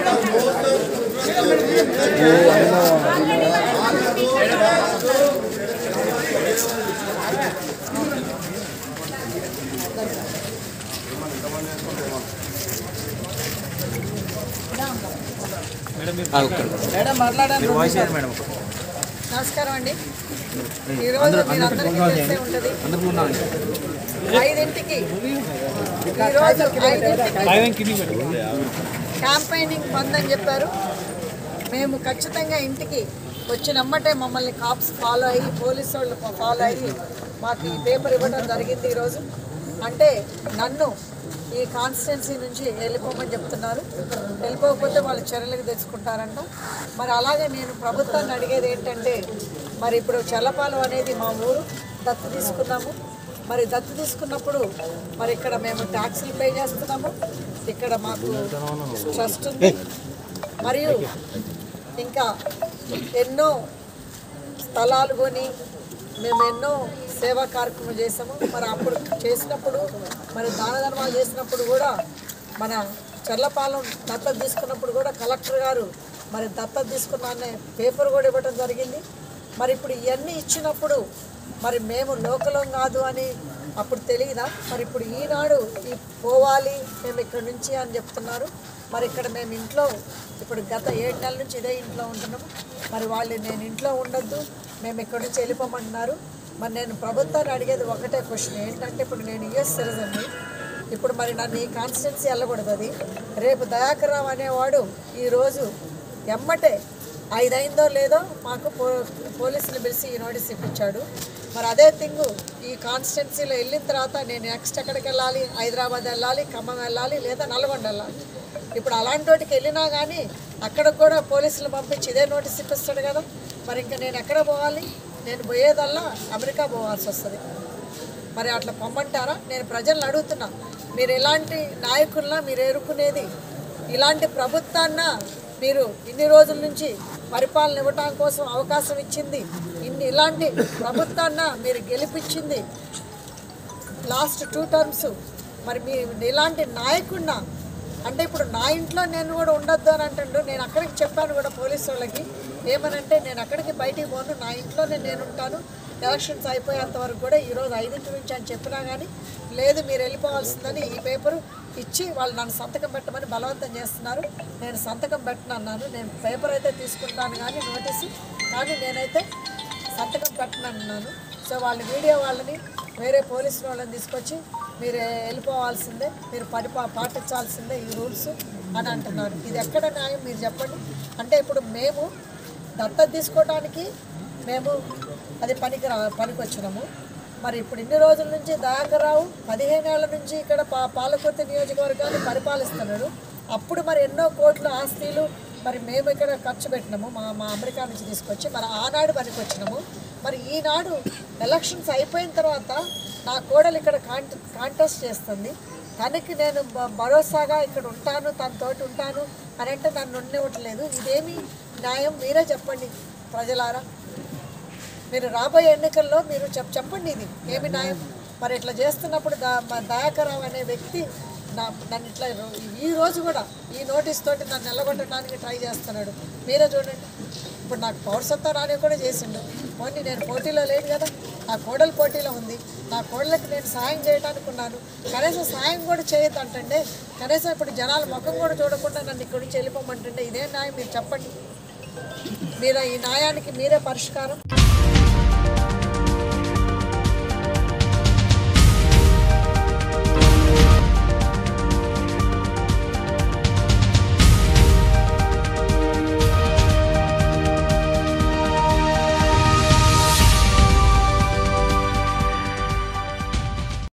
నమస్కారం అండి ఈరోజు మీరు అందరికీ తెలిసే ఉంటుంది ఐదింటికి ఈరోజు ఐదింటికి క్యాంపైనింగ్ బంద్ అని చెప్పారు మేము ఖచ్చితంగా ఇంటికి వచ్చినమ్మటే మమ్మల్ని కాప్స్ ఫాలో అయ్యి పోలీసు వాళ్ళు ఫాలో అయ్యి మాకు ఈ పేపర్ ఇవ్వడం జరిగింది ఈరోజు అంటే నన్ను ఈ కాన్స్టిట్యున్సీ నుంచి వెళ్ళిపోమని చెప్తున్నారు వెళ్ళిపోకపోతే వాళ్ళు చర్యలకు తెచ్చుకుంటారంట మరి అలాగే నేను ప్రభుత్వాన్ని అడిగేది ఏంటంటే మరి ఇప్పుడు చల్లపాలెం అనేది మా ఊరు దత్తు తీసుకున్నాము మరి దత్తు తీసుకున్నప్పుడు మరి ఇక్కడ మేము ట్యాక్సీలు పే చేస్తున్నాము ఇక్కడ మాకు ట్రస్ట్ ఉంది మరియు ఇంకా ఎన్నో స్థలాలు కొని మేము ఎన్నో సేవా కార్యక్రమం చేసాము మరి అప్పుడు చేసినప్పుడు మరి దాన ధర్మాలు చేసినప్పుడు కూడా మన చర్లపాలెం దత్తత తీసుకున్నప్పుడు కూడా కలెక్టర్ గారు మరి దత్తత తీసుకున్న అనే పేపర్ కూడా ఇవ్వడం జరిగింది మరి ఇప్పుడు ఇవన్నీ ఇచ్చినప్పుడు మరి మేము లోకలం కాదు అని అప్పుడు తెలియదా మరి ఇప్పుడు ఈనాడు ఈ పోవాలి మేము ఇక్కడ నుంచి అని చెప్తున్నారు మరి ఇక్కడ మేము ఇంట్లో ఇప్పుడు గత ఏడు నెలల నుంచి ఇదే ఇంట్లో ఉంటున్నాము మరి వాళ్ళు నేను ఇంట్లో ఉండొద్దు మేము ఇక్కడ నుంచి వెళ్ళిపోమంటున్నారు మరి నేను ప్రభుత్వాన్ని అడిగేది ఒకటే క్వశ్చన్ ఏంటంటే ఇప్పుడు నేను యుఎస్ సిటిజన్ని ఇప్పుడు మరి నన్ను ఈ కాన్స్టిట్యున్సీ వెళ్ళకూడదు అది రేపు దయాకర్ రావు అనేవాడు ఈరోజు ఎమ్మటే ఐదైందో లేదో మాకు పో పోలీసులు పిలిచి ఈ నోటీస్ ఇప్పించాడు మరి అదే థింగ్ ఈ కాన్స్టిట్యున్సీలో వెళ్ళిన తర్వాత నేను నెక్స్ట్ ఎక్కడికి వెళ్ళాలి హైదరాబాద్ వెళ్ళాలి ఖమ్మం వెళ్ళాలి లేదా నల్గొండ వెళ్ళాలి ఇప్పుడు అలాంటి వాటికి వెళ్ళినా కానీ అక్కడికి కూడా పోలీసులు పంపించి ఇదే నోటీస్ ఇప్పిస్తాడు కదా మరి ఇంకా నేను ఎక్కడ పోవాలి నేను పోయేదల్లా అమెరికా పోవాల్సి వస్తుంది మరి అట్లా పొమ్మంటారా నేను ప్రజలను అడుగుతున్నా మీరు ఎలాంటి నాయకుల్లా మీరు ఎరుకునేది ఇలాంటి ప్రభుత్వాన్న మీరు ఇన్ని రోజుల నుంచి పరిపాలన ఇవ్వటం కోసం అవకాశం ఇచ్చింది ఇన్ని ఇలాంటి ప్రభుత్వాన్న మీరు గెలిపించింది లాస్ట్ టూ టర్మ్స్ మరి మీ ఇలాంటి నాయకుడినా అంటే ఇప్పుడు నా ఇంట్లో నేను కూడా ఉండొద్దు అని అంటుండు నేను అక్కడికి చెప్పాను కూడా పోలీసు వాళ్ళకి ఏమనంటే నేను అక్కడికి బయటికి పోను నా ఇంట్లోనే నేను ఉంటాను ఎలక్షన్స్ అయిపోయేంత వరకు కూడా ఈరోజు ఐదింటి నుంచి అని చెప్పినా కానీ లేదు మీరు వెళ్ళిపోవాల్సిందని ఈ పేపరు ఇచ్చి వాళ్ళు నన్ను సంతకం పెట్టమని బలవంతం చేస్తున్నారు నేను సంతకం పెట్టను అన్నాను నేను పేపర్ అయితే తీసుకుంటాను కానీ నోటీసు కానీ నేనైతే సంతకం పెట్టనన్నాను సో వాళ్ళ వీడియో వాళ్ళని వేరే పోలీసుల వాళ్ళని తీసుకొచ్చి మీరు వెళ్ళిపోవాల్సిందే మీరు పరిపా పాటించాల్సిందే ఈ రూల్స్ అని అంటున్నారు ఇది ఎక్కడ న్యాయం మీరు చెప్పండి అంటే ఇప్పుడు మేము దత్తత తీసుకోవడానికి మేము అది పనికి రా పనికి వచ్చినాము మరి ఇప్పుడు ఇన్ని రోజుల నుంచి దయాకర్రావు పదిహేను ఏళ్ల నుంచి ఇక్కడ పా పాలకొత్తి నియోజకవర్గాన్ని పరిపాలిస్తున్నాడు అప్పుడు మరి ఎన్నో కోట్ల ఆస్తులు మరి మేము ఇక్కడ ఖర్చు పెట్టినాము మా మా అమెరికా నుంచి తీసుకొచ్చి మరి ఆనాడు పనికి వచ్చినాము మరి ఈనాడు ఎలక్షన్స్ అయిపోయిన తర్వాత నా కోడలు ఇక్కడ కాంట కాంటెస్ట్ చేస్తుంది తనకి నేను భ- భరోసాగా ఇక్కడ ఉంటాను తనతోటి ఉంటాను అని అంటే నన్ను ఉండనివ్వట్లేదు ఇదేమి న్యాయం మీరే చెప్పండి ప్రజలారా మీరు రాబోయే ఎన్నికల్లో మీరు చెప్ చెప్పండి ఇది ఏమి న్యాయం మరి ఇట్లా చేస్తున్నప్పుడు దా మా దయాకరావు అనే వ్యక్తి నా నన్ను ఇట్లా రో- ఈ రోజు కూడా ఈ నోటీస్ తోటి నన్ను నిలగొట్టడానికి ట్రై చేస్తున్నాడు మీరే చూడండి ఇప్పుడు నాకు పౌరసత్వం రాని కూడా చేసిండు పోనీ నేను పోటీలో లేదు కదా నా కోడలు పోటీలో ఉంది నా కోడలకు నేను సాయం చేయడానికి ఉన్నాను కనీసం సాయం కూడా చేయొద్దు అంటుండే కనీసం ఇప్పుడు జనాల ముఖం కూడా చూడకుండా నన్ను ఇక్కడి నుంచి వెళ్ళిపోమంటుండే ఇదే న్యాయం మీరు చెప్పండి మీరు ఈ న్యాయానికి మీరే పరిష్కారం